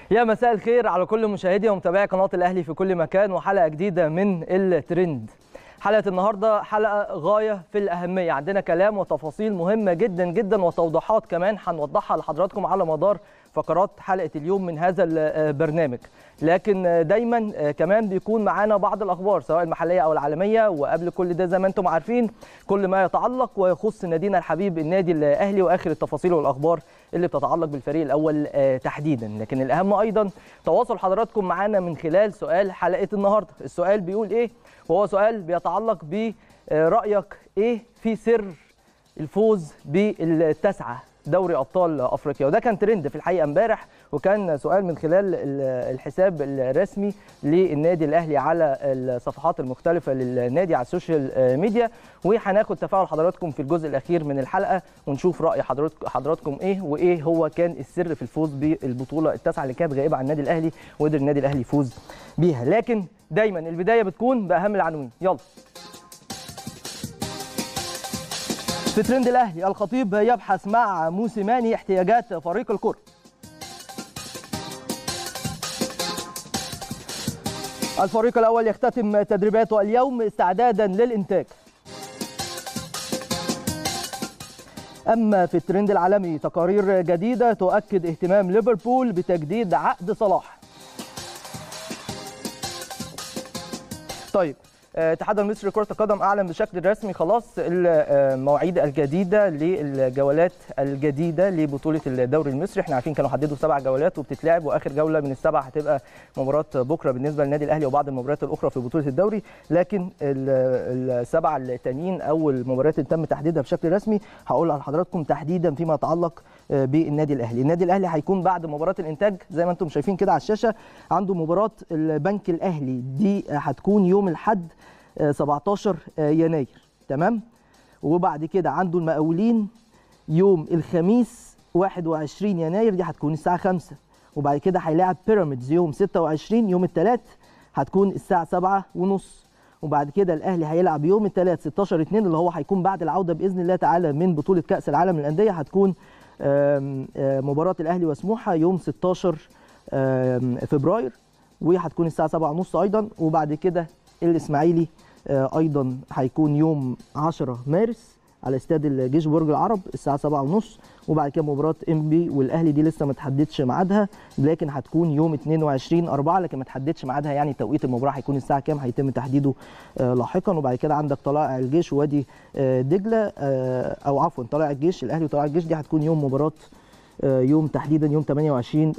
يا مساء الخير على كل مشاهدي ومتابعي قناه الاهلي في كل مكان وحلقه جديده من الترند حلقه النهارده حلقه غايه في الاهميه عندنا كلام وتفاصيل مهمه جدا جدا وتوضيحات كمان هنوضحها لحضراتكم على مدار فقرات حلقه اليوم من هذا البرنامج لكن دايما كمان بيكون معانا بعض الاخبار سواء المحليه او العالميه وقبل كل ده زي ما انتم عارفين كل ما يتعلق ويخص نادينا الحبيب النادي الاهلي واخر التفاصيل والاخبار اللي بتتعلق بالفريق الاول تحديدا لكن الاهم ايضا تواصل حضراتكم معانا من خلال سؤال حلقه النهارده السؤال بيقول ايه وهو سؤال بيتعلق برايك ايه في سر الفوز بالتسعه دوري ابطال افريقيا وده كان ترند في الحقيقه امبارح وكان سؤال من خلال الحساب الرسمي للنادي الاهلي على الصفحات المختلفه للنادي على السوشيال ميديا وهناخد تفاعل حضراتكم في الجزء الاخير من الحلقه ونشوف راي حضراتكم ايه وايه هو كان السر في الفوز بالبطوله التاسعه اللي كانت غائبه عن النادي الاهلي وقدر النادي الاهلي يفوز بيها لكن دايما البدايه بتكون باهم العناوين يلا في ترند الاهلي الخطيب يبحث مع موسيماني احتياجات فريق الكره الفريق الاول يختتم تدريباته اليوم استعدادا للانتاج اما في الترند العالمي تقارير جديده تؤكد اهتمام ليفربول بتجديد عقد صلاح طيب الاتحاد المصري لكره القدم اعلن بشكل رسمي خلاص المواعيد الجديده للجولات الجديده لبطوله الدوري المصري احنا عارفين كانوا حددوا سبع جولات وبتتلعب واخر جوله من السبع هتبقى مباراه بكره بالنسبه للنادي الاهلي وبعض المباريات الاخرى في بطوله الدوري لكن السبعه التانيين او المباريات اللي تم تحديدها بشكل رسمي هقول لحضراتكم تحديدا فيما يتعلق بالنادي الاهلي النادي الاهلي هيكون بعد مباراه الانتاج زي ما انتم شايفين كده على الشاشه عنده مباراه البنك الاهلي دي هتكون يوم الاحد 17 يناير تمام وبعد كده عنده المقاولين يوم الخميس 21 يناير دي هتكون الساعه 5 وبعد كده هيلاعب بيراميدز يوم 26 يوم الثلاث هتكون الساعه 7 ونص وبعد كده الاهلي هيلعب يوم الثلاث 16 2 اللي هو هيكون بعد العوده باذن الله تعالى من بطوله كاس العالم للانديه هتكون مباراه الاهلي وسموحه يوم 16 فبراير وهتكون الساعه 7 ونص ايضا وبعد كده الاسماعيلي ايضا هيكون يوم 10 مارس على استاد الجيش برج العرب الساعه 7 ونص وبعد كده مباراه ام بي والاهلي دي لسه ما تحددش ميعادها لكن هتكون يوم 22 4 لكن ما تحددش ميعادها يعني توقيت المباراه هيكون الساعه كام هيتم تحديده لاحقا وبعد كده عندك طلائع الجيش ووادي دجله او عفوا طلائع الجيش الاهلي وطلائع الجيش دي هتكون يوم مباراه يوم تحديدا يوم 28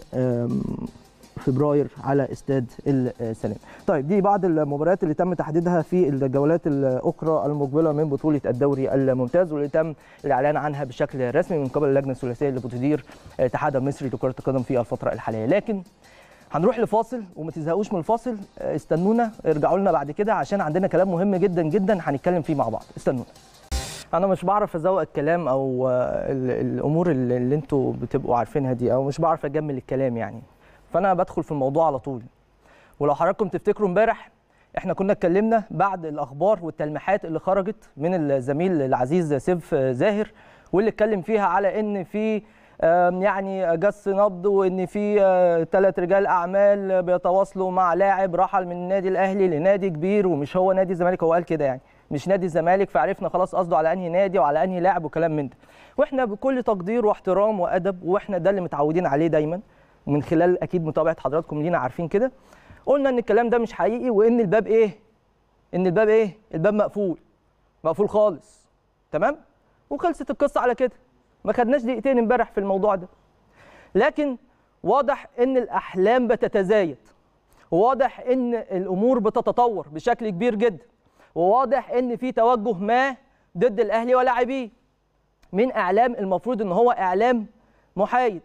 فبراير على استاد السلام. طيب دي بعض المباريات اللي تم تحديدها في الجولات الاخرى المقبله من بطوله الدوري الممتاز واللي تم الاعلان عنها بشكل رسمي من قبل اللجنه الثلاثيه اللي بتدير الاتحاد المصري لكره القدم في الفتره الحاليه، لكن هنروح لفاصل وما تزهقوش من الفاصل استنونا ارجعوا لنا بعد كده عشان عندنا كلام مهم جدا جدا هنتكلم فيه مع بعض، استنونا. انا مش بعرف ازوق الكلام او الامور اللي انتوا بتبقوا عارفينها دي او مش بعرف اجمل الكلام يعني فانا بدخل في الموضوع على طول ولو حضراتكم تفتكروا امبارح احنا كنا اتكلمنا بعد الاخبار والتلميحات اللي خرجت من الزميل العزيز سيف زاهر واللي اتكلم فيها على ان في يعني جس نبض وان في ثلاث رجال اعمال بيتواصلوا مع لاعب رحل من النادي الاهلي لنادي كبير ومش هو نادي الزمالك هو قال كده يعني مش نادي الزمالك فعرفنا خلاص قصده على انهي نادي وعلى انهي لاعب وكلام من ده واحنا بكل تقدير واحترام وادب واحنا ده اللي متعودين عليه دايما ومن خلال اكيد متابعه حضراتكم لينا عارفين كده قلنا ان الكلام ده مش حقيقي وان الباب ايه ان الباب ايه الباب مقفول مقفول خالص تمام وخلصت القصه على كده ما خدناش دقيقتين امبارح في الموضوع ده لكن واضح ان الاحلام بتتزايد وواضح ان الامور بتتطور بشكل كبير جدا وواضح ان في توجه ما ضد الاهلي ولاعبيه من اعلام المفروض ان هو اعلام محايد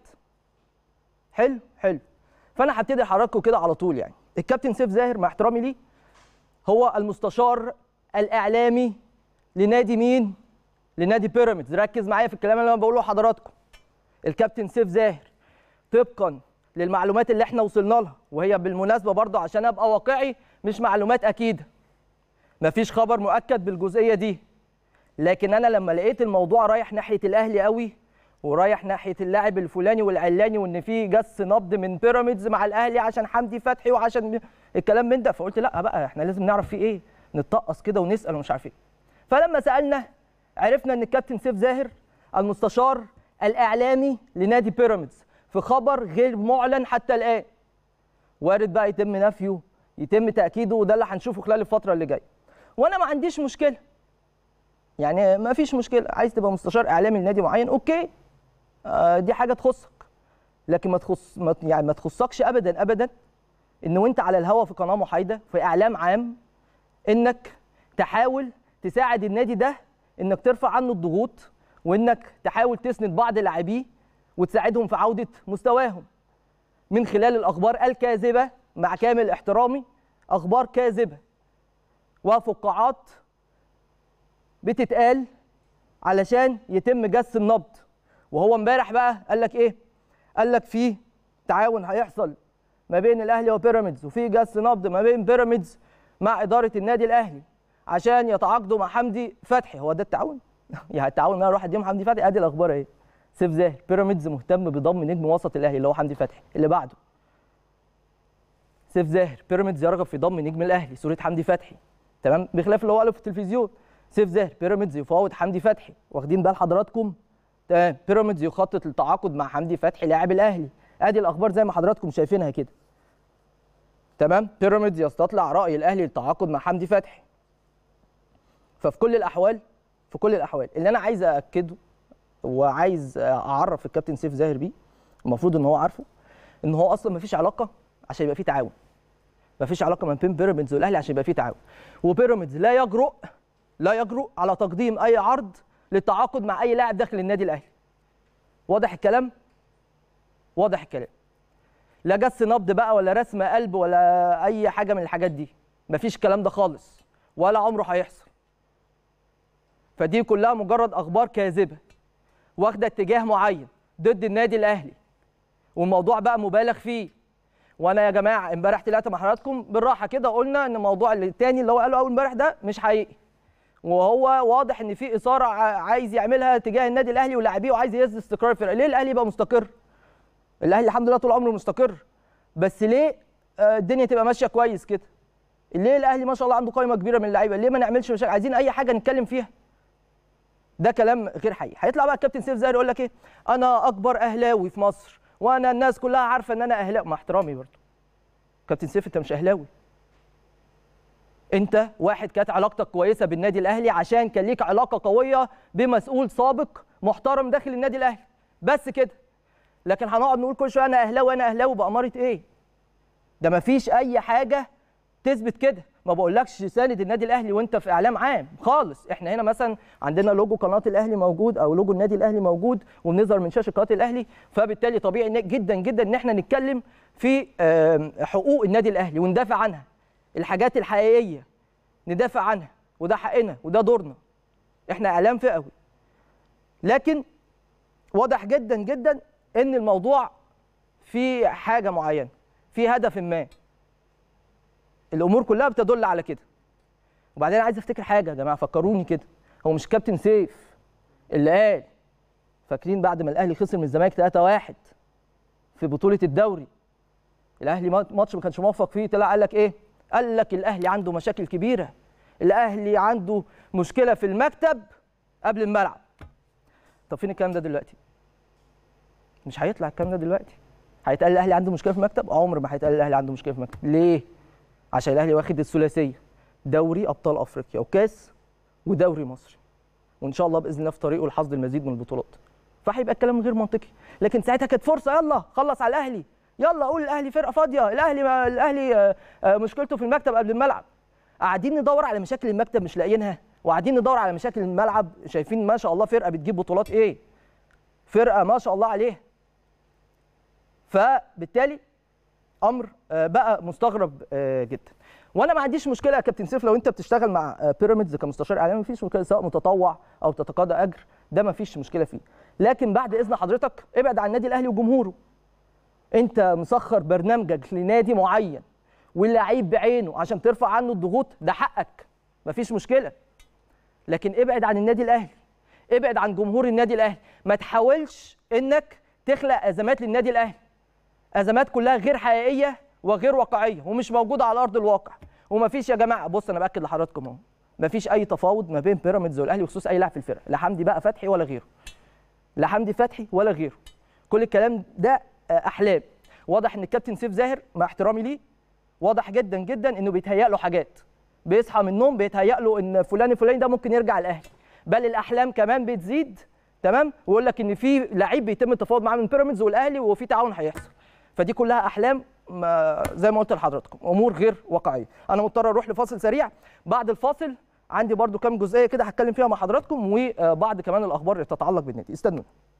حلو حلو فانا هبتدي احرككم كده على طول يعني الكابتن سيف زاهر مع احترامي ليه هو المستشار الاعلامي لنادي مين لنادي بيراميدز ركز معايا في الكلام اللي انا بقوله لحضراتكم الكابتن سيف زاهر طبقا للمعلومات اللي احنا وصلنا لها وهي بالمناسبه برضه عشان ابقى واقعي مش معلومات اكيده مفيش خبر مؤكد بالجزئيه دي لكن انا لما لقيت الموضوع رايح ناحيه الاهلي قوي ورايح ناحيه اللاعب الفلاني والعلاني وان في جس نبض من بيراميدز مع الاهلي عشان حمدي فتحي وعشان الكلام من ده فقلت لا بقى احنا لازم نعرف في ايه نتطقص كده ونسال ومش عارف ايه فلما سالنا عرفنا ان الكابتن سيف زاهر المستشار الاعلامي لنادي بيراميدز في خبر غير معلن حتى الان وارد بقى يتم نفيه يتم تاكيده وده اللي هنشوفه خلال الفتره اللي جايه وانا ما عنديش مشكله يعني ما فيش مشكله عايز تبقى مستشار اعلامي لنادي معين اوكي آه دي حاجه تخصك لكن ما تخص ما يعني ما تخصكش ابدا ابدا ان وانت على الهوا في قناه محايده في اعلام عام انك تحاول تساعد النادي ده انك ترفع عنه الضغوط وانك تحاول تسند بعض لاعبيه وتساعدهم في عوده مستواهم من خلال الاخبار الكاذبه مع كامل احترامي اخبار كاذبه وفقاعات بتتقال علشان يتم جس النبض وهو امبارح بقى قال لك ايه قال لك في تعاون هيحصل ما بين الاهلي وبيراميدز وفي جس نبض ما بين بيراميدز مع اداره النادي الاهلي عشان يتعاقدوا مع حمدي فتحي هو ده التعاون يعني التعاون ان انا اروح اديهم حمدي فتحي ادي الاخبار اهي سيف زاهر بيراميدز مهتم بضم نجم وسط الاهلي اللي هو حمدي فتحي اللي بعده سيف زاهر بيراميدز يرغب في ضم نجم الاهلي صوره حمدي فتحي تمام بخلاف اللي هو قاله في التلفزيون سيف زاهر بيراميدز يفاوض حمدي فتحي واخدين بال حضراتكم تمام بيراميدز يخطط للتعاقد مع حمدي فتحي لاعب الاهلي ادي الاخبار زي ما حضراتكم شايفينها كده تمام بيراميدز يستطلع راي الاهلي للتعاقد مع حمدي فتحي ففي كل الاحوال في كل الاحوال اللي انا عايز ااكده وعايز اعرف الكابتن سيف زاهر بيه المفروض ان هو عارفه ان هو اصلا ما فيش علاقه عشان يبقى في تعاون ما فيش علاقه ما بين بيراميدز والاهلي عشان يبقى في تعاون وبيراميدز لا يجرؤ لا يجرؤ على تقديم اي عرض للتعاقد مع اي لاعب داخل النادي الاهلي واضح الكلام واضح الكلام لا جس نبض بقى ولا رسم قلب ولا اي حاجه من الحاجات دي مفيش الكلام ده خالص ولا عمره هيحصل فدي كلها مجرد اخبار كاذبه واخده اتجاه معين ضد النادي الاهلي والموضوع بقى مبالغ فيه وانا يا جماعه امبارح طلعت مع حضراتكم بالراحه كده قلنا ان الموضوع الثاني اللي هو قاله اول امبارح ده مش حقيقي وهو واضح ان في اثاره عايز يعملها تجاه النادي الاهلي ولاعبيه وعايز يهز استقرار الفرقه ليه الاهلي يبقى مستقر الاهلي الحمد لله طول عمره مستقر بس ليه الدنيا تبقى ماشيه كويس كده ليه الاهلي ما شاء الله عنده قائمه كبيره من اللعيبه ليه ما نعملش مشاكل عايزين اي حاجه نتكلم فيها ده كلام غير حقيقي هيطلع بقى الكابتن سيف زاهر يقول لك ايه انا اكبر اهلاوي في مصر وانا الناس كلها عارفه ان انا اهلاوي مع احترامي برضه كابتن سيف انت مش اهلاوي انت واحد كانت علاقتك كويسه بالنادي الاهلي عشان كان ليك علاقه قويه بمسؤول سابق محترم داخل النادي الاهلي بس كده لكن هنقعد نقول كل شويه انا اهلاوي انا اهلاوي باماره ايه ده مفيش اي حاجه تثبت كده ما بقولكش ساند النادي الاهلي وانت في اعلام عام خالص احنا هنا مثلا عندنا لوجو قناه الاهلي موجود او لوجو النادي الاهلي موجود وبنظهر من شاشه قناه الاهلي فبالتالي طبيعي جدا جدا ان احنا نتكلم في حقوق النادي الاهلي وندافع عنها الحاجات الحقيقيه ندافع عنها وده حقنا وده دورنا احنا اعلام فئوي لكن واضح جدا جدا ان الموضوع في حاجه معينه في هدف ما الامور كلها بتدل على كده وبعدين عايز افتكر حاجه يا جماعه فكروني كده هو مش كابتن سيف اللي قال فاكرين بعد ما الاهلي خسر من الزمالك 3-1 في بطوله الدوري الاهلي ماتش ما كانش موفق فيه طلع قال لك ايه قال لك الاهلي عنده مشاكل كبيره الاهلي عنده مشكله في المكتب قبل الملعب طب فين الكلام ده دلوقتي مش هيطلع الكلام ده دلوقتي هيتقال الاهلي عنده مشكله في المكتب عمر ما هيتقال الاهلي عنده مشكله في المكتب ليه عشان الاهلي واخد الثلاثيه دوري ابطال افريقيا وكاس ودوري مصري وان شاء الله باذن الله في طريقه لحصد المزيد من البطولات فهيبقى الكلام غير منطقي لكن ساعتها كانت فرصه يلا خلص على الاهلي يلا قول الاهلي فرقه فاضيه الاهلي ما الاهلي مشكلته في المكتب قبل الملعب قاعدين ندور على مشاكل المكتب مش لاقيينها وقاعدين ندور على مشاكل الملعب شايفين ما شاء الله فرقه بتجيب بطولات ايه فرقه ما شاء الله عليها فبالتالي امر بقى مستغرب جدا وانا ما عنديش مشكله يا كابتن سيف لو انت بتشتغل مع بيراميدز كمستشار اعلامي مفيش مشكله سواء متطوع او تتقاضى اجر ده مفيش مشكله فيه لكن بعد اذن حضرتك ابعد عن النادي الاهلي وجمهوره انت مسخر برنامجك لنادي معين واللعيب بعينه عشان ترفع عنه الضغوط ده حقك مفيش مشكله لكن ابعد عن النادي الاهلي ابعد عن جمهور النادي الاهلي ما تحاولش انك تخلق ازمات للنادي الاهلي ازمات كلها غير حقيقيه وغير واقعيه ومش موجوده على ارض الواقع ومفيش يا جماعه بص انا باكد لحضراتكم اهو مفيش اي تفاوض ما بين بيراميدز والاهلي بخصوص اي لاعب في الفرقه لا حمدي بقى فتحي ولا غيره لا حمدي فتحي ولا غيره كل الكلام ده احلام واضح ان الكابتن سيف زاهر مع احترامي ليه واضح جدا جدا انه بيتهيأ له حاجات بيصحى من النوم بيتهيأ له ان فلان الفلاني ده ممكن يرجع الاهلي بل الاحلام كمان بتزيد تمام ويقول لك ان في لعيب بيتم التفاوض معاه من بيراميدز والاهلي وفي تعاون هيحصل فدي كلها احلام ما زي ما قلت لحضراتكم امور غير واقعيه انا مضطر اروح لفاصل سريع بعد الفاصل عندي برضو كام جزئيه كده هتكلم فيها مع حضراتكم وبعض كمان الاخبار اللي تتعلق بالنادي استنوا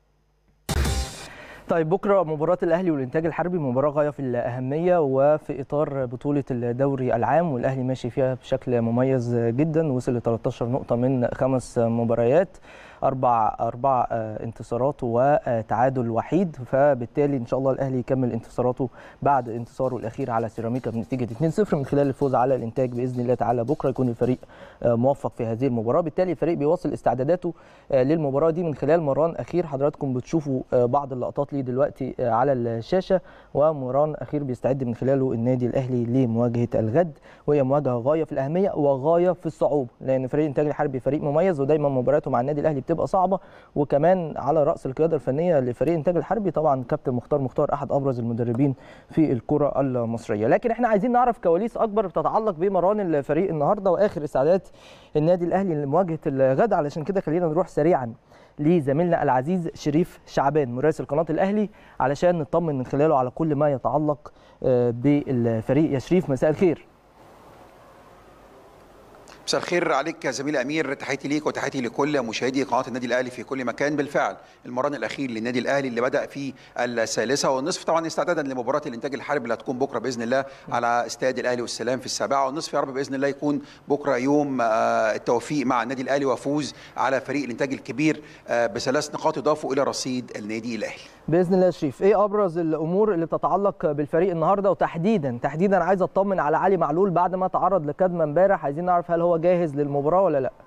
طيب بكره مباراه الاهلي والانتاج الحربي مباراه غايه في الاهميه وفي اطار بطوله الدوري العام والاهلي ماشي فيها بشكل مميز جدا وصل ل 13 نقطه من خمس مباريات اربع اربع انتصارات وتعادل وحيد فبالتالي ان شاء الله الاهلي يكمل انتصاراته بعد انتصاره الاخير على سيراميكا بنتيجه 2-0 من خلال الفوز على الانتاج باذن الله تعالى بكره يكون الفريق موفق في هذه المباراه بالتالي الفريق بيواصل استعداداته للمباراه دي من خلال مران اخير حضراتكم بتشوفوا بعض اللقطات ليه دلوقتي على الشاشه ومران اخير بيستعد من خلاله النادي الاهلي لمواجهه الغد وهي مواجهه غايه في الاهميه وغايه في الصعوبه لان فريق الانتاج الحربي فريق مميز ودايما مباراته مع النادي الاهلي بتبقى صعبه وكمان على راس القياده الفنيه لفريق الانتاج الحربي طبعا كابتن مختار مختار احد ابرز المدربين في الكره المصريه لكن احنا عايزين نعرف كواليس اكبر بتتعلق بمران الفريق النهارده واخر استعدادات النادي الاهلي لمواجهه الغد علشان كده خلينا نروح سريعا لزميلنا العزيز شريف شعبان مراسل قناه الاهلي علشان نطمن من خلاله على كل ما يتعلق بالفريق يا شريف مساء الخير مساء الخير عليك يا زميلي امير تحياتي ليك وتحياتي لكل مشاهدي قناه النادي الاهلي في كل مكان بالفعل المران الاخير للنادي الاهلي اللي بدا في الثالثه والنصف طبعا استعدادا لمباراه الانتاج الحربي اللي هتكون بكره باذن الله على استاد الاهلي والسلام في السابعه والنصف يا رب باذن الله يكون بكره يوم التوفيق مع النادي الاهلي وفوز على فريق الانتاج الكبير بثلاث نقاط اضافوا الى رصيد النادي الاهلي باذن الله يا شريف ايه ابرز الامور اللي بتتعلق بالفريق النهارده وتحديدا تحديدا عايز اطمن على علي معلول بعد ما تعرض لكدمه امبارح عايزين نعرف هل هو جاهز للمباراه ولا لا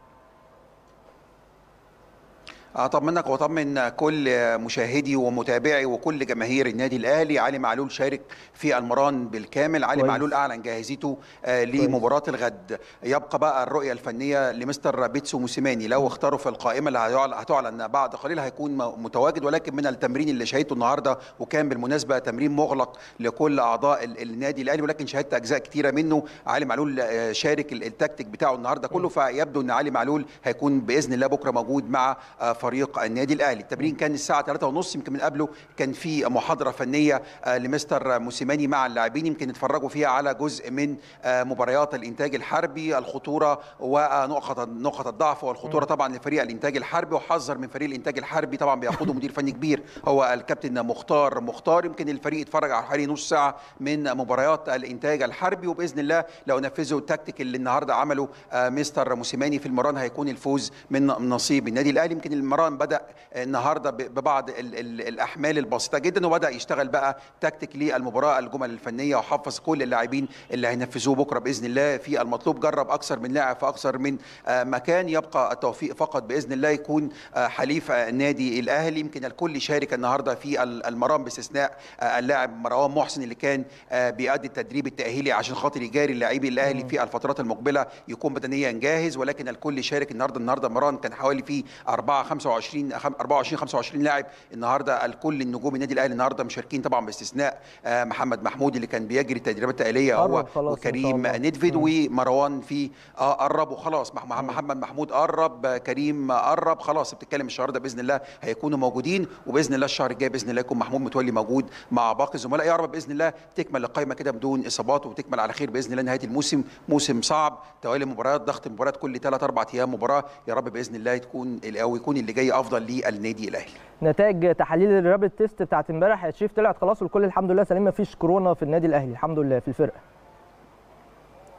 اطمنك واطمن كل مشاهدي ومتابعي وكل جماهير النادي الاهلي علي معلول شارك في المران بالكامل علي كويس. معلول اعلن جاهزيته آه، لمباراه الغد يبقى بقى الرؤيه الفنيه لمستر بيتسو موسيماني لو اختاروا في القائمه اللي هيعل- هتعلن بعد قليل هيكون م- متواجد ولكن من التمرين اللي شاهدته النهارده وكان بالمناسبه تمرين مغلق لكل اعضاء ال- النادي الاهلي ولكن شاهدت اجزاء كتيره منه علي معلول آه، شارك ال- التكتيك بتاعه النهارده كله فيبدو ان علي معلول هيكون باذن الله بكره موجود مع آه، فريق النادي الاهلي التمرين كان الساعه 3:30 يمكن من قبله كان في محاضره فنيه آه، لمستر موسيماني مع اللاعبين يمكن اتفرجوا فيها على جزء من آه، مباريات الانتاج الحربي الخطوره ونقط نقط الضعف والخطوره طبعا لفريق الانتاج الحربي وحذر من فريق الانتاج الحربي طبعا بيقوده مدير فني كبير هو الكابتن مختار مختار يمكن الفريق اتفرج على حوالي نص ساعه من مباريات الانتاج الحربي وباذن الله لو نفذوا التكتيك اللي النهارده عمله آه، مستر موسيماني في المران هيكون الفوز من نصيب النادي الاهلي يمكن المران بدا النهارده ب- ببعض ال ال الاحمال البسيطه جدا وبدا يشتغل بقى تكتيك للمباراه الجمل الفنيه وحفظ كل اللاعبين اللي هينفذوه بكره باذن الله في المطلوب جرب اكثر من لاعب في اكثر من آه، مكان يبقى التوفيق فقط باذن الله يكون آه، حليف آه، النادي الاهلي يمكن الكل شارك النهارده في ال- المران باستثناء آه، اللاعب مروان محسن اللي كان آه، بيأدي التدريب التاهيلي عشان خاطر يجاري اللاعبي الاهلي في الفترات المقبله يكون بدنيا جاهز ولكن الكل شارك النهارده النهارده مران كان حوالي في 4 25 خم- 24 25 لاعب النهارده الكل النجوم النادي الاهلي النهارده مشاركين طبعا باستثناء آه، محمد محمود اللي كان بيجري التدريبات التأهيلية هو قرب خلاص إن شاء وكريم الله. ندفيد مم. ومروان في آه، قرب وخلاص مح- مح- محمد محمود قرب آه، كريم قرب خلاص بتتكلم الشهر ده باذن الله هيكونوا موجودين وباذن الله الشهر الجاي باذن الله يكون محمود متولي موجود مع باقي الزملاء يا رب باذن الله تكمل القائمه كده بدون اصابات وتكمل على خير باذن الله نهايه الموسم موسم صعب توالي مباريات ضغط المباريات كل ثلاث اربع ايام مباراه يا رب باذن الله تكون او يكون اللي جاي افضل للنادي الاهلي نتائج تحاليل الرابط تيست بتاعت امبارح يا شريف طلعت خلاص والكل الحمد لله سليم ما فيش كورونا في النادي الاهلي الحمد لله في الفرقه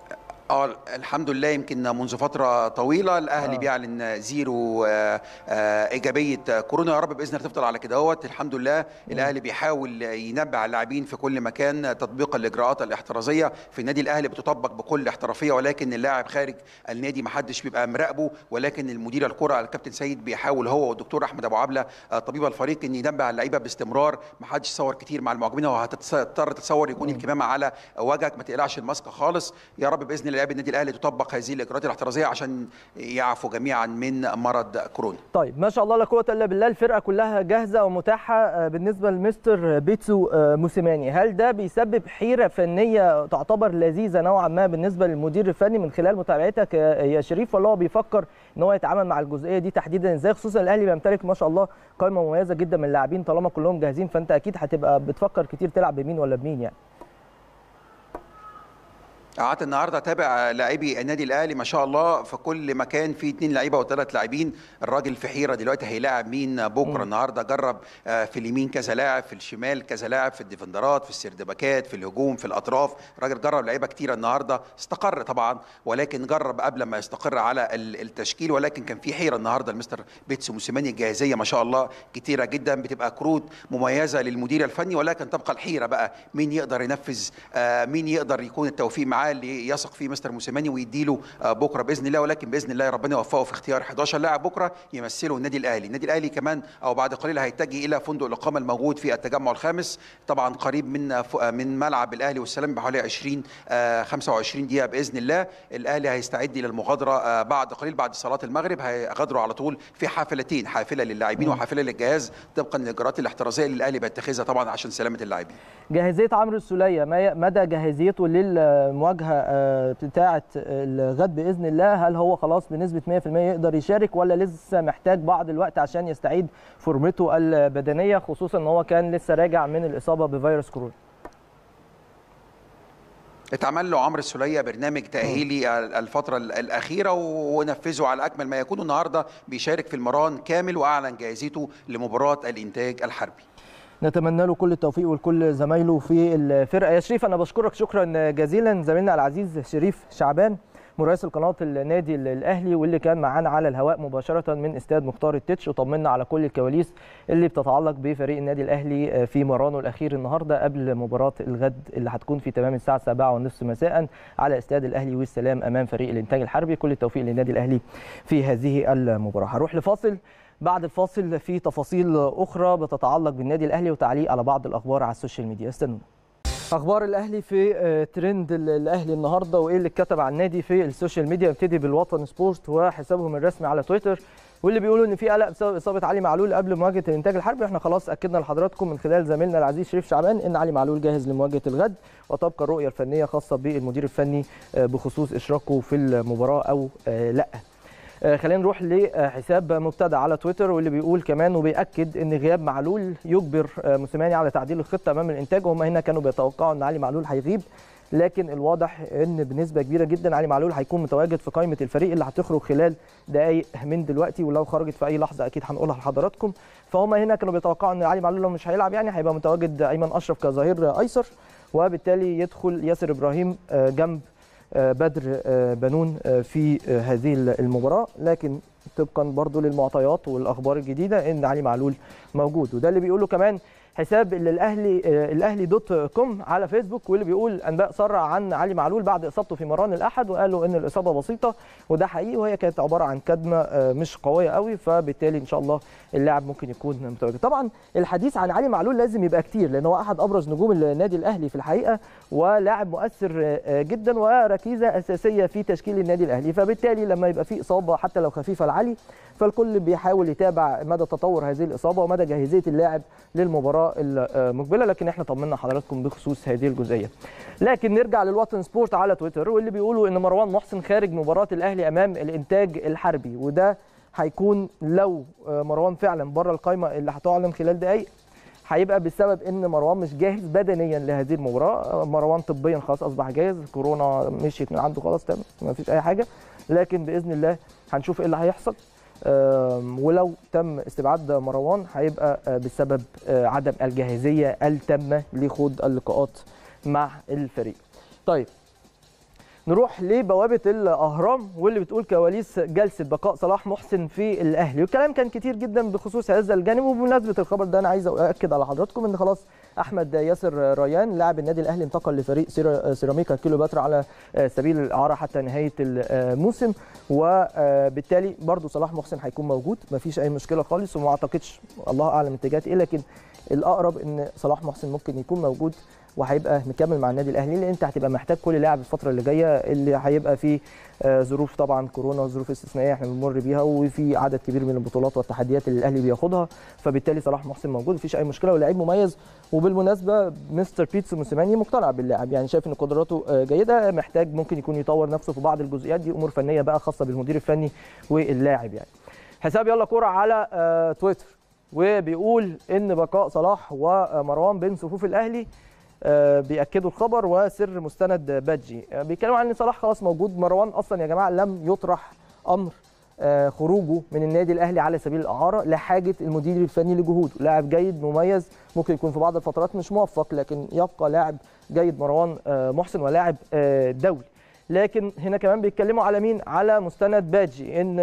اه الحمد لله يمكن منذ فتره طويله الاهلي آه. بيعلن زيرو آه آه ايجابيه كورونا يا رب باذن الله تفضل على كده اهوت الحمد لله الاهلي بيحاول ينبه اللاعبين في كل مكان تطبيق الاجراءات الاحترازيه في النادي الاهلي بتطبق بكل احترافيه ولكن اللاعب خارج النادي ما حدش بيبقى مراقبه ولكن المدير الكره الكابتن سيد بيحاول هو والدكتور احمد ابو عبله طبيب الفريق ان ينبه اللعيبه باستمرار ما حدش يصور كتير مع المعجبين وهتضطر تتصور يكون الكمامه على وجهك ما تقلعش الماسك خالص يا رب باذن الله لاعبي النادي الاهلي تطبق هذه الاجراءات الاحترازيه عشان يعفوا جميعا من مرض كورونا. طيب ما شاء الله لا قوه الا بالله الفرقه كلها جاهزه ومتاحه بالنسبه لمستر بيتسو موسيماني، هل ده بيسبب حيره فنيه تعتبر لذيذه نوعا ما بالنسبه للمدير الفني من خلال متابعتك يا شريف ولا هو بيفكر ان هو يتعامل مع الجزئيه دي تحديدا ازاي خصوصا الاهلي بيمتلك ما شاء الله قائمه مميزه جدا من اللاعبين طالما كلهم جاهزين فانت اكيد هتبقى بتفكر كتير تلعب بمين ولا بمين يعني. قعدت النهارده اتابع لاعبي النادي الاهلي ما شاء الله في كل مكان في اثنين لعيبه وثلاث لاعبين الراجل في حيره دلوقتي هيلاعب مين بكره النهارده جرب في اليمين كذا لاعب في الشمال كذا لاعب في الديفندرات في السردباكات في الهجوم في الاطراف الراجل جرب لعيبه كتيره النهارده استقر طبعا ولكن جرب قبل ما يستقر على التشكيل ولكن كان في حيره النهارده المستر بيتسو موسيماني الجاهزيه ما شاء الله كتيره جدا بتبقى كروت مميزه للمدير الفني ولكن تبقى الحيره بقى مين يقدر ينفذ مين يقدر يكون التوفيق معاه اللي يثق فيه مستر موسيماني ويديله بكره باذن الله ولكن باذن الله ربنا يوفقه في اختيار 11 لاعب بكره يمثلوا النادي الاهلي، النادي الاهلي كمان او بعد قليل هيتجه الى فندق الاقامه الموجود في التجمع الخامس طبعا قريب من من ملعب الاهلي والسلام بحوالي 20 25 دقيقه باذن الله، الاهلي هيستعد الى المغادره بعد قليل بعد صلاه المغرب هيغادروا على طول في حافلتين حافله للاعبين وحافله للجهاز طبقا للاجراءات الاحترازيه اللي الاهلي بيتخذها طبعا عشان سلامه اللاعبين. جاهزيه عمرو السوليه مدى جاهزيته للمواجهه بتاعه الغد باذن الله هل هو خلاص بنسبه 100% يقدر يشارك ولا لسه محتاج بعض الوقت عشان يستعيد فورمته البدنيه خصوصا ان هو كان لسه راجع من الاصابه بفيروس كورونا اتعمل له عمرو السوليه برنامج تاهيلي الفتره الاخيره ونفذه على اكمل ما يكون النهارده بيشارك في المران كامل واعلن جاهزيته لمباراه الانتاج الحربي نتمنى له كل التوفيق ولكل زمايله في الفرقه يا شريف انا بشكرك شكرا جزيلا زميلنا العزيز شريف شعبان مراسل قناه النادي الاهلي واللي كان معانا على الهواء مباشره من استاد مختار التتش وطمنا على كل الكواليس اللي بتتعلق بفريق النادي الاهلي في مرانه الاخير النهارده قبل مباراه الغد اللي هتكون في تمام الساعه 7:30 مساء على استاد الاهلي والسلام امام فريق الانتاج الحربي كل التوفيق للنادي الاهلي في هذه المباراه هروح لفاصل بعد الفاصل في تفاصيل اخرى بتتعلق بالنادي الاهلي وتعليق على بعض الاخبار على السوشيال ميديا استنوا اخبار الاهلي في ترند الاهلي النهارده وايه اللي اتكتب عن النادي في السوشيال ميديا ابتدي بالوطن سبورت وحسابهم الرسمي على تويتر واللي بيقولوا ان في قلق بسبب اصابه علي معلول قبل مواجهه الانتاج الحربي احنا خلاص اكدنا لحضراتكم من خلال زميلنا العزيز شريف شعبان ان علي معلول جاهز لمواجهه الغد وتبقى الرؤيه الفنيه خاصه بالمدير الفني بخصوص اشراكه في المباراه او لا خلينا نروح لحساب مبتدع على تويتر واللي بيقول كمان وبيأكد ان غياب معلول يجبر موسيماني على تعديل الخطه امام الانتاج وهم هنا كانوا بيتوقعوا ان علي معلول هيغيب لكن الواضح ان بنسبه كبيره جدا علي معلول هيكون متواجد في قائمه الفريق اللي هتخرج خلال دقائق من دلوقتي ولو خرجت في اي لحظه اكيد هنقولها لحضراتكم فهم هنا كانوا بيتوقعوا ان علي معلول لو مش هيلعب يعني هيبقى متواجد ايمن اشرف كظهير ايسر وبالتالي يدخل ياسر ابراهيم جنب بدر بنون في هذه المباراه لكن طبقا برضو للمعطيات والاخبار الجديده ان علي معلول موجود وده اللي بيقوله كمان حساب الاهلي الاهلي دوت كوم على فيسبوك واللي بيقول انباء سرع عن علي معلول بعد اصابته في مران الاحد وقالوا ان الاصابه بسيطه وده حقيقي وهي كانت عباره عن كدمه مش قويه قوي فبالتالي ان شاء الله اللاعب ممكن يكون متواجد طبعا الحديث عن علي معلول لازم يبقى كتير لان هو احد ابرز نجوم النادي الاهلي في الحقيقه ولاعب مؤثر جدا وركيزه اساسيه في تشكيل النادي الاهلي فبالتالي لما يبقى في اصابه حتى لو خفيفه لعلي فالكل بيحاول يتابع مدى تطور هذه الاصابه ومدى جاهزيه اللاعب للمباراه المقبله لكن احنا طمنا حضراتكم بخصوص هذه الجزئيه لكن نرجع للوطن سبورت على تويتر واللي بيقولوا ان مروان محسن خارج مباراه الاهلي امام الانتاج الحربي وده هيكون لو مروان فعلا بره القائمه اللي هتعلن خلال دقائق هيبقى بسبب ان مروان مش جاهز بدنيا لهذه المباراه مروان طبيا خلاص اصبح جاهز كورونا مشيت من عنده خلاص تمام ما فيش اي حاجه لكن باذن الله هنشوف ايه اللي هيحصل ولو تم استبعاد مروان هيبقى بسبب عدم الجاهزيه التامه لخوض اللقاءات مع الفريق. طيب نروح لبوابه الاهرام واللي بتقول كواليس جلسه بقاء صلاح محسن في الاهلي والكلام كان كتير جدا بخصوص هذا الجانب وبمناسبه الخبر ده انا عايز اؤكد على حضراتكم ان خلاص احمد ياسر ريان لاعب النادي الاهلي انتقل لفريق سيراميكا كيلوباترا على سبيل الاعاره حتى نهايه الموسم وبالتالي برضو صلاح محسن هيكون موجود مفيش اي مشكله خالص وما اعتقدش الله اعلم اتجاهات ايه لكن الاقرب ان صلاح محسن ممكن يكون موجود وهيبقى مكمل مع النادي الاهلي لان انت هتبقى محتاج كل لاعب الفتره اللي جايه اللي هيبقى فيه ظروف طبعا كورونا ظروف استثنائيه احنا بنمر بيها وفي عدد كبير من البطولات والتحديات اللي الاهلي بياخدها فبالتالي صلاح محسن موجود مفيش اي مشكله ولاعيب مميز وبالمناسبه مستر بيتسو موسيماني مقتنع باللاعب يعني شايف ان قدراته جيده محتاج ممكن يكون يطور نفسه في بعض الجزئيات دي امور فنيه بقى خاصه بالمدير الفني واللاعب يعني حساب يلا كوره على تويتر وبيقول ان بقاء صلاح ومروان بين صفوف الاهلي بياكدوا الخبر وسر مستند بادجي بيتكلموا عن ان صلاح خلاص موجود مروان اصلا يا جماعه لم يطرح امر خروجه من النادي الاهلي على سبيل الاعاره لحاجه المدير الفني لجهوده لاعب جيد مميز ممكن يكون في بعض الفترات مش موفق لكن يبقى لاعب جيد مروان محسن ولاعب دولي لكن هنا كمان بيتكلموا على مين على مستند بادجي ان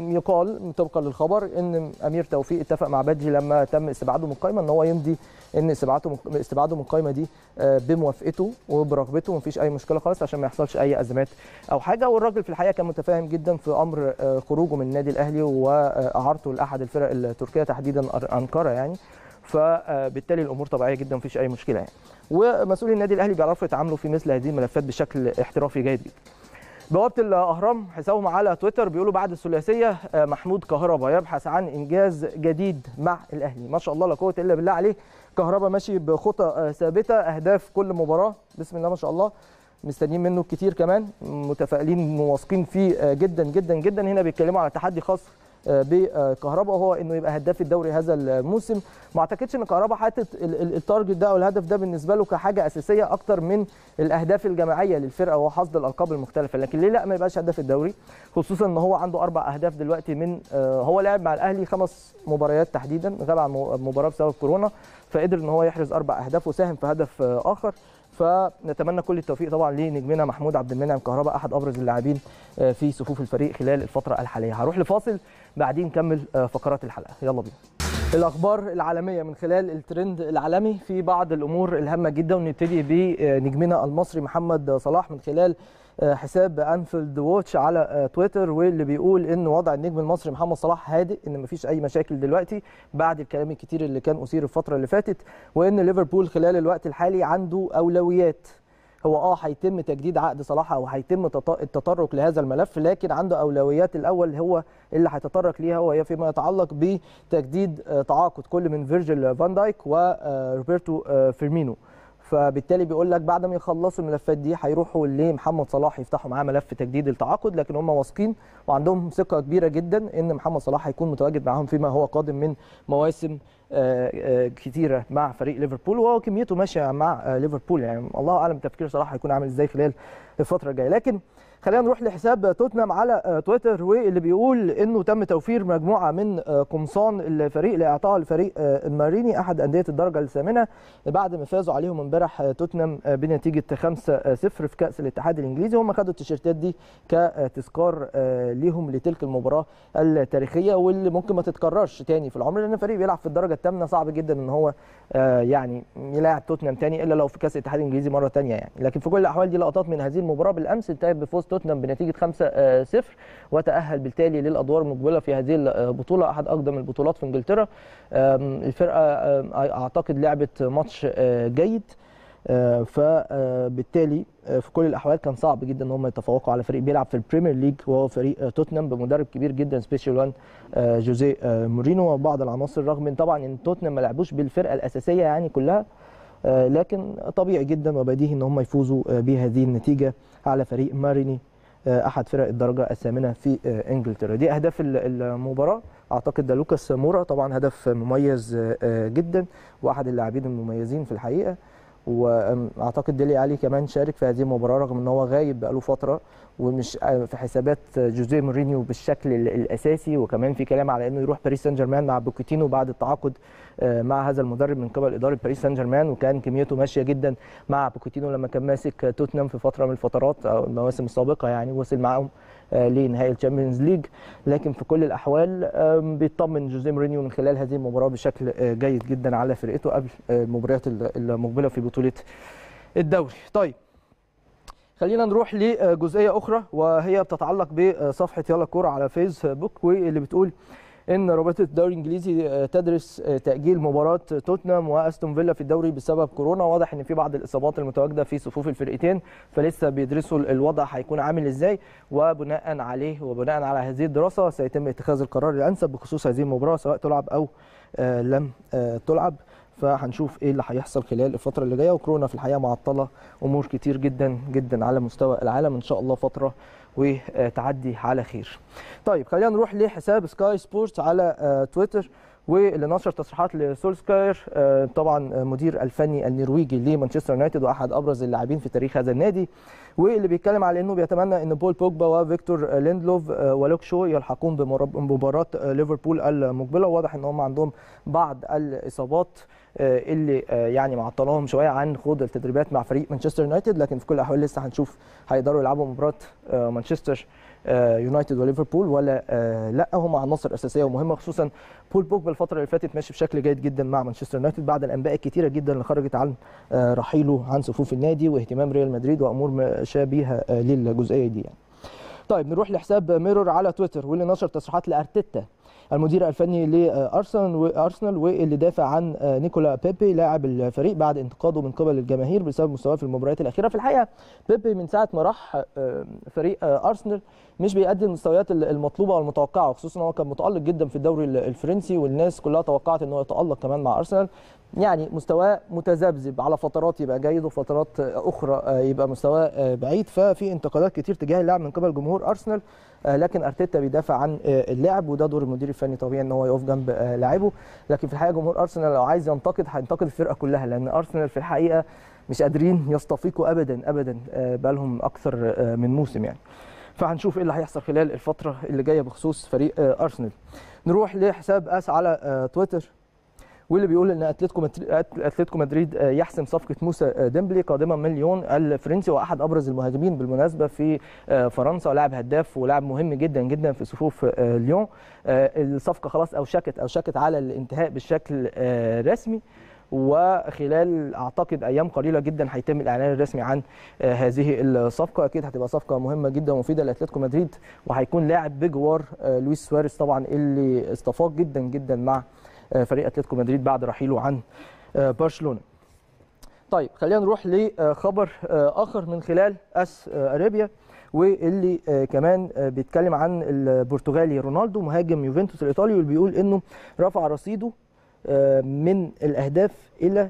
يقال طبقا للخبر ان امير توفيق اتفق مع بادجي لما تم استبعاده من القائمه ان هو يمضي ان استبعاده استبعاده من القائمه دي بموافقته وبرغبته ومفيش اي مشكله خالص عشان ما يحصلش اي ازمات او حاجه والراجل في الحقيقه كان متفاهم جدا في امر خروجه من النادي الاهلي واعارته لاحد الفرق التركيه تحديدا انقره يعني فبالتالي الامور طبيعيه جدا مفيش اي مشكله يعني ومسؤولي النادي الاهلي بيعرفوا يتعاملوا في مثل هذه الملفات بشكل احترافي جيد جدا بوابه الاهرام حسابهم على تويتر بيقولوا بعد الثلاثيه محمود كهربا يبحث عن انجاز جديد مع الاهلي ما شاء الله لا قوه الا بالله عليه كهربا ماشي بخطى ثابته اهداف كل مباراه بسم الله ما شاء الله مستنيين منه كتير كمان متفائلين وواثقين فيه جدا جدا جدا هنا بيتكلموا على تحدي خاص بكهربا وهو انه يبقى هداف الدوري هذا الموسم ما اعتقدش ان كهربا حاطط التارجت ده او الهدف ده بالنسبه له كحاجه اساسيه اكتر من الاهداف الجماعيه للفرقه وحصد الالقاب المختلفه لكن ليه لا ما يبقاش هداف الدوري خصوصا ان هو عنده اربع اهداف دلوقتي من هو لعب مع الاهلي خمس مباريات تحديدا غاب عن مباراه بسبب كورونا فقدر ان هو يحرز اربع اهداف وساهم في هدف اخر فنتمنى كل التوفيق طبعا لنجمنا محمود عبد المنعم كهربا احد ابرز اللاعبين في صفوف الفريق خلال الفتره الحاليه هروح لفاصل بعدين نكمل فقرات الحلقه يلا بينا الاخبار العالميه من خلال الترند العالمي في بعض الامور الهامه جدا ونبتدي بنجمنا المصري محمد صلاح من خلال حساب انفيلد ووتش على تويتر واللي بيقول ان وضع النجم المصري محمد صلاح هادئ ان مفيش اي مشاكل دلوقتي بعد الكلام الكتير اللي كان اثير الفتره اللي فاتت وان ليفربول خلال الوقت الحالي عنده اولويات هو اه هيتم تجديد عقد صلاح او هيتم التطرق لهذا الملف لكن عنده اولويات الاول هو اللي هيتطرق ليها وهي فيما يتعلق بتجديد تعاقد كل من فيرجيل فان دايك وروبرتو فيرمينو فبالتالي بيقول لك بعد ما يخلصوا الملفات دي هيروحوا لمحمد صلاح يفتحوا معاه ملف تجديد التعاقد لكن هم واثقين وعندهم ثقه كبيره جدا ان محمد صلاح هيكون متواجد معاهم فيما هو قادم من مواسم كتيره مع فريق ليفربول وهو كميته ماشيه مع ليفربول يعني الله اعلم تفكير صلاح هيكون عامل ازاي خلال الفتره الجايه لكن خلينا نروح لحساب توتنهام على تويتر واللي بيقول انه تم توفير مجموعه من قمصان الفريق لاعطائها لفريق الماريني احد انديه الدرجه الثامنه بعد ما فازوا عليهم امبارح توتنهام بنتيجه 5-0 في كاس الاتحاد الانجليزي هم خدوا التيشيرتات دي كتذكار ليهم لتلك المباراه التاريخيه واللي ممكن ما تتكررش تاني في العمر لان فريق بيلعب في الدرجه الثامنه صعب جدا ان هو يعني يلاعب توتنهام تاني الا لو في كاس الاتحاد الانجليزي مره ثانيه يعني لكن في كل الاحوال دي لقطات من هذه المباراه بالامس انتهت بفوز توتنهام بنتيجه 5-0 وتاهل بالتالي للادوار المقبله في هذه البطوله احد اقدم البطولات في انجلترا الفرقه اعتقد لعبت ماتش جيد فبالتالي في كل الاحوال كان صعب جدا ان هم يتفوقوا على فريق بيلعب في البريمير ليج وهو فريق توتنهام بمدرب كبير جدا سبيشال وان جوزيه مورينو وبعض العناصر رغم ان طبعا ان توتنهام ما لعبوش بالفرقه الاساسيه يعني كلها لكن طبيعي جدا وبديهي ان هم يفوزوا بهذه النتيجه على فريق ماريني احد فرق الدرجه الثامنه في انجلترا دي اهداف المباراه اعتقد ده لوكاس مورا طبعا هدف مميز جدا واحد اللاعبين المميزين في الحقيقه واعتقد ديلي علي كمان شارك في هذه المباراه رغم ان هو غايب بقاله فتره ومش في حسابات جوزيه مورينيو بالشكل الاساسي وكمان في كلام على انه يروح باريس سان جيرمان مع بوكيتينو بعد التعاقد مع هذا المدرب من قبل اداره باريس سان جيرمان وكان كميته ماشيه جدا مع بوكيتينو لما كان ماسك توتنهام في فتره من الفترات او المواسم السابقه يعني وصل معاهم لنهائي الشامبيونز ليج لكن في كل الاحوال بيطمن جوزيه مورينيو من خلال هذه المباراه بشكل جيد جدا على فرقته قبل المباريات المقبله في بطوله الدوري طيب خلينا نروح لجزئيه اخرى وهي بتتعلق بصفحه يلا كوره على فيسبوك واللي بتقول ان رابطه الدوري الانجليزي تدرس تاجيل مباراه توتنهام واستون فيلا في الدوري بسبب كورونا واضح ان في بعض الاصابات المتواجده في صفوف الفرقتين فلسه بيدرسوا الوضع هيكون عامل ازاي وبناء عليه وبناء على هذه الدراسه سيتم اتخاذ القرار الانسب بخصوص هذه المباراه سواء تلعب او لم تلعب فهنشوف ايه اللي هيحصل خلال الفتره اللي جايه وكورونا في الحقيقه معطله امور كتير جدا جدا على مستوى العالم ان شاء الله فتره وتعدي على خير. طيب خلينا نروح لحساب سكاي سبورتس على تويتر واللي نشر تصريحات لسولسكاير طبعا مدير الفني النرويجي لمانشستر يونايتد واحد ابرز اللاعبين في تاريخ هذا النادي واللي بيتكلم على انه بيتمنى ان بول بوجبا وفيكتور ليندلوف ولوك شو يلحقون بمباراه ليفربول المقبله واضح ان هم عندهم بعض الاصابات اللي يعني معطلاهم شويه عن خوض التدريبات مع فريق مانشستر يونايتد لكن في كل الاحوال لسه هنشوف هيقدروا يلعبوا مباراه مانشستر يونايتد وليفربول ولا لا هم عناصر اساسيه ومهمه خصوصا بول بوجبا الفتره اللي فاتت ماشي بشكل جيد جدا مع مانشستر يونايتد بعد الانباء الكثيره جدا اللي خرجت عن رحيله عن صفوف النادي واهتمام ريال مدريد وامور شابهه للجزئيه دي يعني. طيب نروح لحساب ميرور على تويتر واللي نشر تصريحات لارتيتا المدير الفني لارسنال وارسنال واللي دافع عن نيكولا بيبي لاعب الفريق بعد انتقاده من قبل الجماهير بسبب مستواه في المباريات الاخيره في الحقيقه بيبي من ساعه ما راح فريق ارسنال مش بيأدي المستويات المطلوبه والمتوقعه خصوصا هو كان متالق جدا في الدوري الفرنسي والناس كلها توقعت انه يتالق كمان مع ارسنال يعني مستواه متذبذب على فترات يبقى جيد وفترات اخرى يبقى مستواه بعيد ففي انتقادات كتير تجاه اللاعب من قبل جمهور ارسنال لكن ارتيتا بيدافع عن اللاعب وده دور المدير الفني طبيعي ان هو يقف جنب لاعبه لكن في الحقيقه جمهور ارسنال لو عايز ينتقد هينتقد الفرقه كلها لان ارسنال في الحقيقه مش قادرين يستفيقوا ابدا ابدا بقالهم اكثر من موسم يعني فهنشوف ايه اللي هيحصل خلال الفتره اللي جايه بخصوص فريق ارسنال نروح لحساب اس على تويتر واللي بيقول ان اتلتيكو مدريد اتلتيكو مدريد يحسم صفقه موسى ديمبلي قادما من ليون الفرنسي واحد ابرز المهاجمين بالمناسبه في فرنسا لاعب هداف ولاعب مهم جدا جدا في صفوف ليون الصفقه خلاص اوشكت اوشكت على الانتهاء بالشكل رسمي وخلال اعتقد ايام قليله جدا هيتم الاعلان الرسمي عن هذه الصفقه اكيد هتبقى صفقه مهمه جدا ومفيده لاتلتيكو مدريد وهيكون لاعب بجوار لويس سواريز طبعا اللي استفاق جدا جدا مع فريق اتلتيكو مدريد بعد رحيله عن برشلونه. طيب خلينا نروح لخبر اخر من خلال اس ارابيا واللي كمان بيتكلم عن البرتغالي رونالدو مهاجم يوفنتوس الايطالي واللي بيقول انه رفع رصيده من الاهداف الى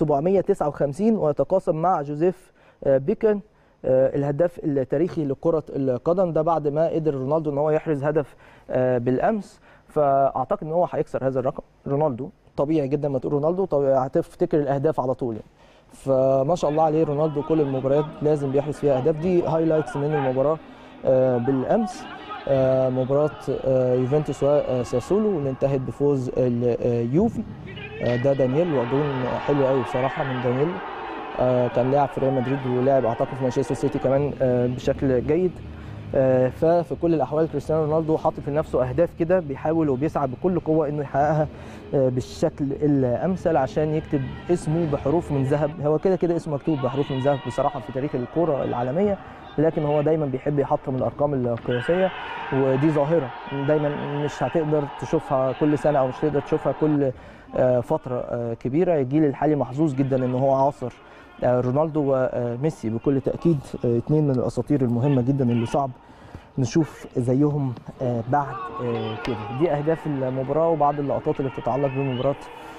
759 ويتقاسم مع جوزيف بيكن الهداف التاريخي لكره القدم ده بعد ما قدر رونالدو ان هو يحرز هدف بالامس فاعتقد ان هو هيكسر هذا الرقم رونالدو طبيعي جدا ما تقول رونالدو طبيعي هتفتكر الاهداف على طول يعني فما شاء الله عليه رونالدو كل المباريات لازم بيحرز فيها اهداف دي هايلايتس من المباراه بالامس مباراه يوفنتوس وساسولو اللي انتهت بفوز اليوفي ده دانييل وجون حلو قوي بصراحه من دانييل كان لاعب في ريال مدريد ولاعب اعتقد في مانشستر سيتي كمان بشكل جيد ففي كل الاحوال كريستيانو رونالدو حاطط لنفسه اهداف كده بيحاول وبيسعى بكل قوه انه يحققها بالشكل الامثل عشان يكتب اسمه بحروف من ذهب هو كده كده اسمه مكتوب بحروف من ذهب بصراحه في تاريخ الكره العالميه لكن هو دايما بيحب يحطم الارقام القياسيه ودي ظاهره دايما مش هتقدر تشوفها كل سنه او مش هتقدر تشوفها كل فتره كبيره الجيل الحالي محظوظ جدا ان هو عاصر رونالدو وميسي بكل تاكيد اثنين من الاساطير المهمه جدا اللي صعب نشوف زيهم بعد كده دي اهداف المباراه وبعض اللقطات اللي بتتعلق بمباراه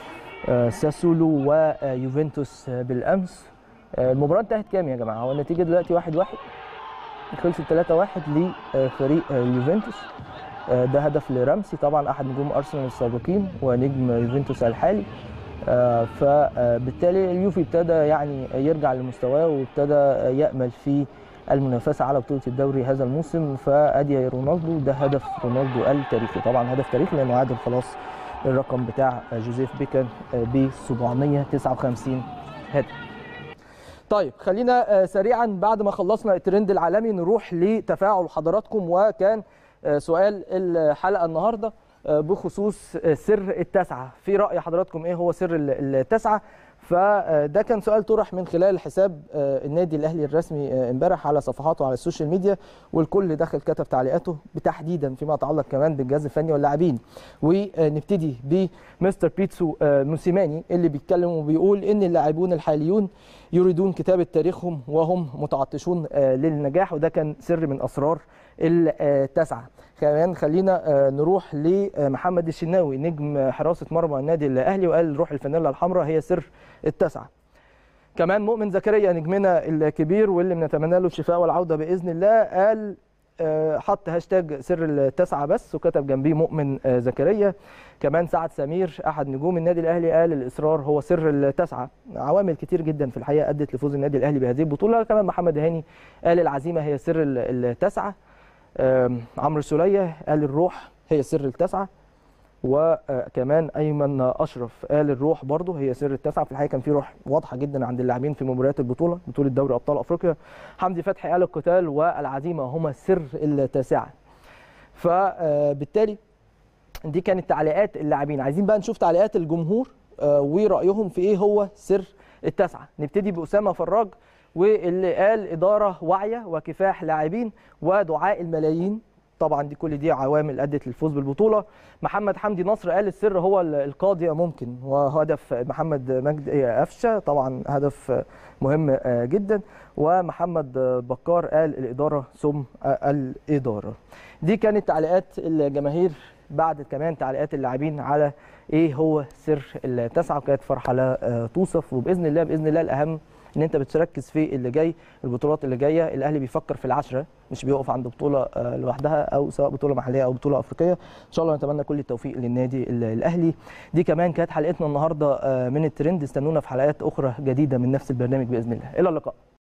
ساسولو ويوفنتوس بالامس المباراه انتهت كام يا جماعه هو النتيجه دلوقتي 1-1 واحد واحد. خلصت 3-1 لفريق يوفنتوس ده هدف لرامسي طبعا احد نجوم ارسنال السابقين ونجم يوفنتوس الحالي فبالتالي اليوفي ابتدى يعني يرجع لمستواه وابتدى يامل في المنافسه على بطوله الدوري هذا الموسم فادي رونالدو ده هدف رونالدو التاريخي طبعا هدف تاريخي لانه عادل خلاص الرقم بتاع جوزيف بيكن ب 759 هدف طيب خلينا سريعا بعد ما خلصنا الترند العالمي نروح لتفاعل حضراتكم وكان سؤال الحلقه النهارده بخصوص سر التسعه في راي حضراتكم ايه هو سر التسعه فده كان سؤال طرح من خلال حساب النادي الاهلي الرسمي امبارح على صفحاته على السوشيال ميديا والكل دخل كتب تعليقاته بتحديدا فيما يتعلق كمان بالجهاز الفني واللاعبين ونبتدي بمستر بيتسو موسيماني اللي بيتكلم وبيقول ان اللاعبون الحاليون يريدون كتابه تاريخهم وهم متعطشون للنجاح وده كان سر من اسرار التسعه كمان خلينا نروح لمحمد الشناوي نجم حراسه مرمى النادي الاهلي وقال روح الفانيلا الحمراء هي سر التسعه كمان مؤمن زكريا نجمنا الكبير واللي بنتمنى له الشفاء والعوده باذن الله قال حط هاشتاج سر التسعه بس وكتب جنبيه مؤمن زكريا كمان سعد سمير احد نجوم النادي الاهلي قال الاصرار هو سر التسعه عوامل كتير جدا في الحقيقه ادت لفوز النادي الاهلي بهذه البطوله كمان محمد هاني قال العزيمه هي سر التسعه عمرو سوليه قال الروح هي سر التسعه وكمان ايمن اشرف قال الروح برضه هي سر التسعه في الحقيقه كان في روح واضحه جدا عند اللاعبين في مباريات البطوله بطوله دوري ابطال افريقيا حمدي فتحي قال القتال والعزيمه هما سر التاسعه فبالتالي دي كانت تعليقات اللاعبين عايزين بقى نشوف تعليقات الجمهور ورايهم في ايه هو سر التسعه نبتدي باسامه فراج واللي قال اداره واعيه وكفاح لاعبين ودعاء الملايين طبعا دي كل دي عوامل ادت للفوز بالبطوله محمد حمدي نصر قال السر هو القاضيه ممكن وهدف محمد مجدي قفشه طبعا هدف مهم جدا ومحمد بكار قال الاداره ثم الاداره دي كانت تعليقات الجماهير بعد كمان تعليقات اللاعبين على ايه هو سر التسعه وكانت فرحه لا توصف وباذن الله باذن الله الاهم ان انت بتركز في اللي جاي البطولات اللي جايه الاهلي بيفكر في العشره مش بيقف عند بطوله لوحدها او سواء بطوله محليه او بطوله افريقيه ان شاء الله نتمنى كل التوفيق للنادي الاهلي دي كمان كانت حلقتنا النهارده من الترند استنونا في حلقات اخرى جديده من نفس البرنامج باذن الله الى اللقاء